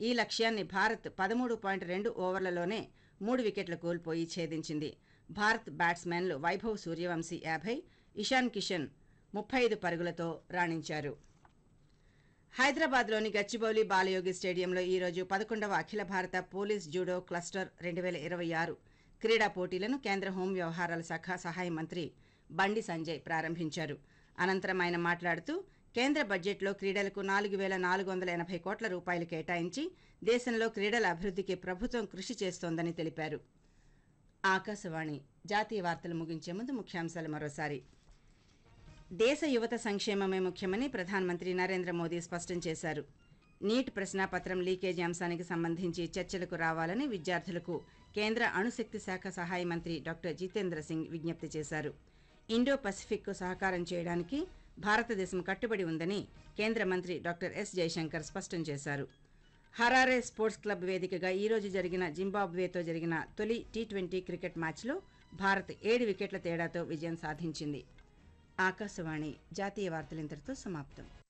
ఈ లక్ష్యాన్ని భారత్ పదమూడు పాయింట్ రెండు ఓవర్లలోనే మూడు వికెట్లు కోల్పోయి ఛేదించింది భారత్ బ్యాట్స్మెన్లు వైభవ్ సూర్యవంశీ యాభై ఇషాన్ కిషన్ ముప్పై ఐదు పరుగులతో రాణించారు హైదరాబాద్లోని గచ్చిబౌలి బాలయోగి స్టేడియంలో ఈ రోజు పదకొండవ అఖిల భారత పోలీస్ జూడో క్లస్టర్ రెండు వేల ఇరవై ఆరు క్రీడా పోటీలను కేంద్ర హోం వ్యవహారాల శాఖ సహాయ మంత్రి బండి సంజయ్ ప్రారంభించారు అనంతరం ఆయన మాట్లాడుతూ కేంద్ర బడ్జెట్లో క్రీడలకు నాలుగు వేల నాలుగు వందల ఎనభై కోట్ల రూపాయలు కేటాయించి దేశంలో క్రీడల అభివృద్ధికి ప్రభుత్వం కృషి చేస్తోందని తెలిపారు ఆకాశవాణి జాతీయ వార్తలు ముగించే ముందు ముఖ్యాంశాలు మరోసారి దేశ యువత సంక్షేమమే ముఖ్యమని ప్రధానమంత్రి నరేంద్ర మోదీ స్పష్టం చేశారు నీట్ ప్రశ్నాపత్రం లీకేజీ అంశానికి సంబంధించి చర్చలకు రావాలని విద్యార్థులకు కేంద్ర అణుశక్తి శాఖ సహాయ మంత్రి డాక్టర్ జితేంద్ర సింగ్ విజ్ఞప్తి చేశారు ఇండో పసిఫిక్కు సహకారం చేయడానికి భారతదేశం కట్టుబడి ఉందని కేంద్ర మంత్రి డాక్టర్ ఎస్ జయశంకర్ స్పష్టం చేశారు హరారే స్పోర్ట్స్ క్లబ్ వేదికగా ఈ రోజు జరిగిన జింబాబ్వేతో జరిగిన తొలి టీ ట్వంటీ క్రికెట్ మ్యాచ్లో భారత్ ఏడు వికెట్ల తేడాతో విజయం సాధించింది ఆకాశవాణి జాతీయ వార్తలు ఇంతటితో సమాప్తం